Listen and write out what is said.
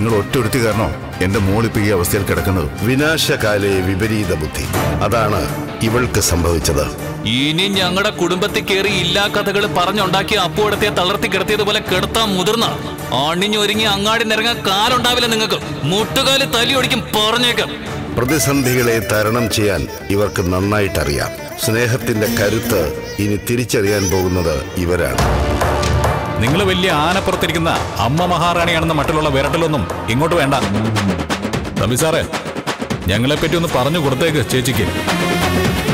നിങ്ങൾ ഒറ്റൊരുത്തി കാരണോ എന്റെ മോളിപ്പോ ഈ അവസ്ഥയിൽ കിടക്കുന്നത് വിനാശകാലേ വിപരീത ബുദ്ധി അതാണ് ഇവൾക്ക് സംഭവിച്ചത് ഇനി ഞങ്ങളുടെ കുടുംബത്തിൽ കയറി ഇല്ലാ കഥകൾ പറഞ്ഞുണ്ടാക്കി അപ്പുവടത്തെ തളർത്തി കിടത്തിയതുപോലെ കിടത്താൻ മുതിർന്ന അണിഞ്ഞൊരുങ്ങി അങ്ങാടി നിറങ്ങാൻ കാലുണ്ടാവില്ല നിങ്ങൾക്ക് മുട്ടുകാല് തലി ഒടിക്കും പറഞ്ഞേക്കാം പ്രതിസന്ധികളെ തരണം ചെയ്യാൻ ഇവർക്ക് നന്നായിട്ടറിയാം സ്നേഹത്തിന്റെ കരുത്ത് ഇനി തിരിച്ചറിയാൻ പോകുന്നത് ഇവരാണ് നിങ്ങൾ വലിയ ആനപ്പുറത്തിരിക്കുന്ന അമ്മ മഹാറാണിയാണെന്ന മട്ടിലുള്ള വിരട്ടലൊന്നും ഇങ്ങോട്ട് വേണ്ട തമ്പി സാറേ ഞങ്ങളെപ്പറ്റി ഒന്ന് പറഞ്ഞു കൊടുത്തേക്ക് ചേച്ചിക്ക്